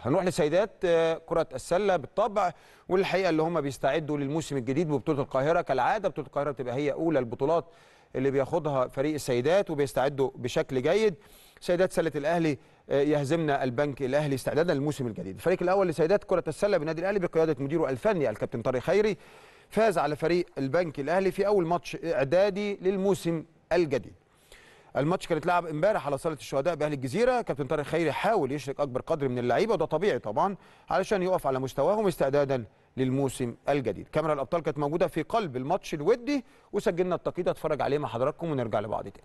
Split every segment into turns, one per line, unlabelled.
هنروح لسيدات آه، كرة السلة بالطبع والحقيقة اللي هم بيستعدوا للموسم الجديد ببطولة القاهرة كالعادة بطولة القاهرة بتبقى هي أولى البطولات اللي بياخدها فريق السيدات وبيستعدوا بشكل جيد سيدات سلة الأهلي آه، يهزمنا البنك الأهلي استعدادا للموسم الجديد الفريق الأول لسيدات كرة السلة بالنادي الأهلي بقيادة مديره الفني الكابتن طارق خيري فاز على فريق البنك الأهلي في أول ماتش إعدادي للموسم الجديد الماتش كان اتلعب امبارح على صاله الشهداء باهل الجزيره كابتن طارق خيري حاول يشرك اكبر قدر من اللعيبه وده طبيعي طبعا علشان يقف على مستواهم استعدادا للموسم الجديد كاميرا الابطال كانت موجوده في قلب الماتش الودي وسجلنا التقييد اتفرج عليه مع حضراتكم ونرجع لبعض تاني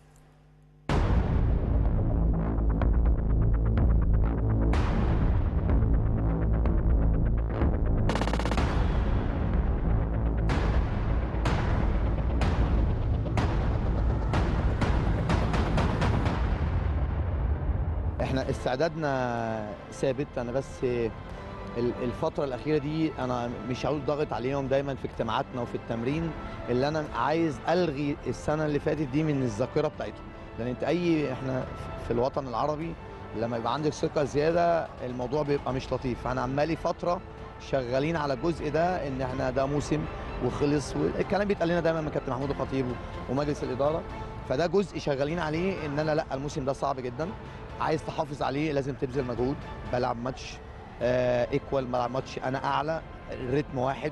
احنا استعدادنا ثابت انا بس ال- الفترة الأخيرة دي أنا مش عاوز ضاغط عليهم دايما في اجتماعاتنا وفي التمرين اللي أنا عايز ألغي السنة اللي فاتت دي من الذاكرة بتاعتهم لأن أنت أي إحنا في الوطن العربي لما يبقى عندك ثقة زيادة الموضوع بيبقى مش لطيف أنا عمالي فترة شغالين على الجزء ده إن إحنا ده موسم وخلص والكلام بيتقال لنا دايما من كابتن محمود الخطيب ومجلس الإدارة فده جزء شغالين عليه إن أنا لا الموسم ده صعب جدا عايز تحافظ عليه لازم تبذل مجهود بلعب ماتش آه ايكوال بلعب ماتش انا اعلى الريتم واحد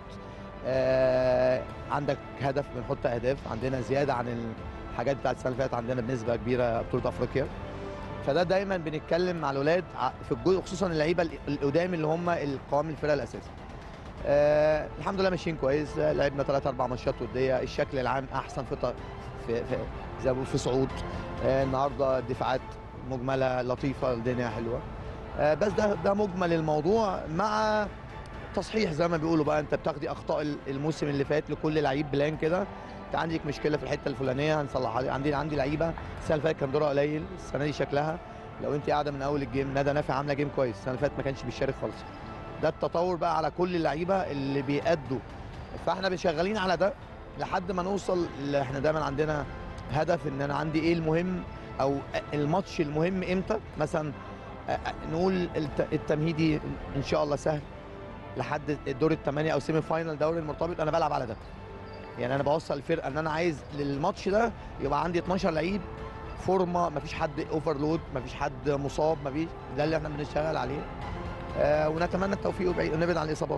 آه عندك هدف بنحط اهداف عندنا زياده عن الحاجات بتاعت السنه اللي فاتت عندنا بنسبه كبيره بطوله افريقيا فده دايما بنتكلم مع الاولاد ع- في الجزء خصوصا اللعيبه ال- القدام اللي هم القوام الفرقه الاساسي آه الحمد لله ماشيين كويس آه، لعبنا ثلاث اربع ماتشات وديه الشكل العام احسن في ط- في, في زي ما بقول في صعود آه النهارده الدفاعات مجمله لطيفه الدنيا حلوه آه، بس ده ده مجمل الموضوع مع تصحيح زي ما بيقولوا بقى انت بتاخدي اخطاء ال- الموسم اللي فات لكل لعيب بلان كده انت عندك مشكله في الحته الفلانيه هنصلحها عندي عندي لعيبه السنه اللي فاتت كان دورها قليل السنه دي شكلها لو انت قاعده من اول الجيم ندى نافع عامله جيم كويس السنه اللي فاتت ما كانش بيشارك خالص ده التطور بقى على كل اللعيبه اللي بيأدوا فاحنا شغالين على ده لحد ما نوصل اللي احنا دايما عندنا هدف ان انا عندي ايه المهم او الماتش المهم امتى مثلا أ- أ- نقول الت- التمهيدي ان شاء الله سهل لحد الدور الثمانيه او سيمي فاينل دوري المرتبط انا بلعب على ده يعني انا بوصل الفرقه ان انا عايز للماتش ده يبقى عندي 12 لعيب فورمه مفيش حد اوفرلود مفيش حد مصاب مفيش ده اللي احنا بنشتغل عليه آه ونتمنى التوفيق وبعيد- ونبعد عن الاصابات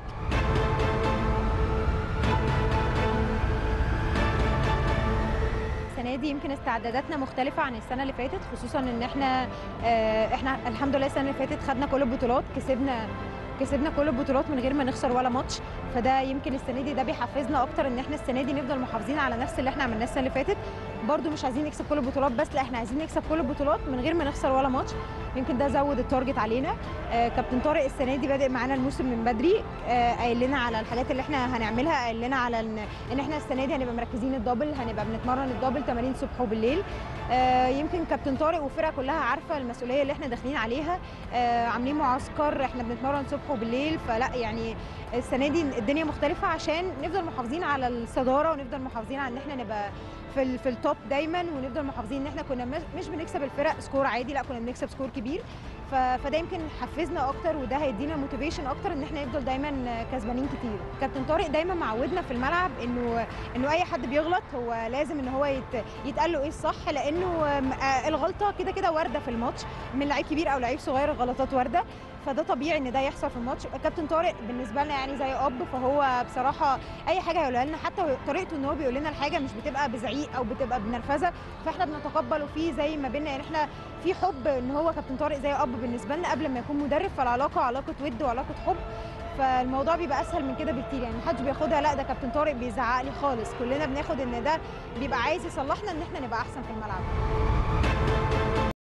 السنه دي يمكن استعداداتنا مختلفه عن السنه اللي فاتت خصوصا ان احنا آه، احنا الحمد لله السنه اللي فاتت خدنا كل البطولات كسبنا كسبنا كل البطولات من غير ما نخسر ولا ماتش فده يمكن السنه دي ده بيحفزنا اكتر ان احنا السنه دي نفضل محافظين على نفس اللي احنا عملناه السنه اللي فاتت برضو مش عايزين نكسب كل البطولات بس لا احنا عايزين نكسب كل البطولات من غير ما نخسر ولا ماتش يمكن ده زود التارجت علينا آه، كابتن طارق السنه دي بادئ معانا الموسم من بدري آه، قايل لنا على الحاجات اللي احنا هنعملها قايل لنا على ان ان احنا السنه دي هنبقى مركزين الدبل هنبقى بنتمرن الدبل تمارين صبح وبالليل آه، يمكن كابتن طارق والفرقه كلها عارفه المسؤوليه اللي احنا داخلين عليها آه، عاملين معسكر احنا بنتمرن صبح وبالليل فلا يعني السنه دي الدنيا مختلفه عشان نفضل محافظين على الصداره ونفضل محافظين على ان احنا نبقى في ال- في التوب دايما ونفضل محافظين ان احنا كنا مش- مش بنكسب الفرق سكور عادي لا كنا بنكسب سكور كبير ف- فده يمكن حفزنا اكتر وده هيدينا موتيفيشن اكتر ان احنا نفضل دايما كسبانين كتير كابتن طارق دايما معودنا في الملعب انه انه اي حد بيغلط هو لازم ان هو يت... يتقال له ايه الصح لانه آم، آه، الغلطه كده كده وارده في الماتش من لعيب كبير او لعيب صغير الغلطات وارده فده طبيعي ان ده يحصل في الماتش كابتن طارق بالنسبه لنا يعني زي اب فهو بصراحه اي حاجه هيقولها لنا حتى طريقته ان هو بيقول لنا الحاجه مش بتبقى بزعيق او بتبقى بنرفزه فاحنا بنتقبله فيه زي ما بينا يعني احنا في حب ان هو كابتن طارق زي اب بالنسبه لنا قبل ما يكون مدرب فالعلاقه علاقه ود وعلاقه حب فالموضوع بيبقى اسهل من كده بكتير يعني محدش بياخدها لا ده كابتن طارق بيزعق لي خالص كلنا بناخد ان ده بيبقى عايز يصلحنا ان احنا نبقى احسن في الملعب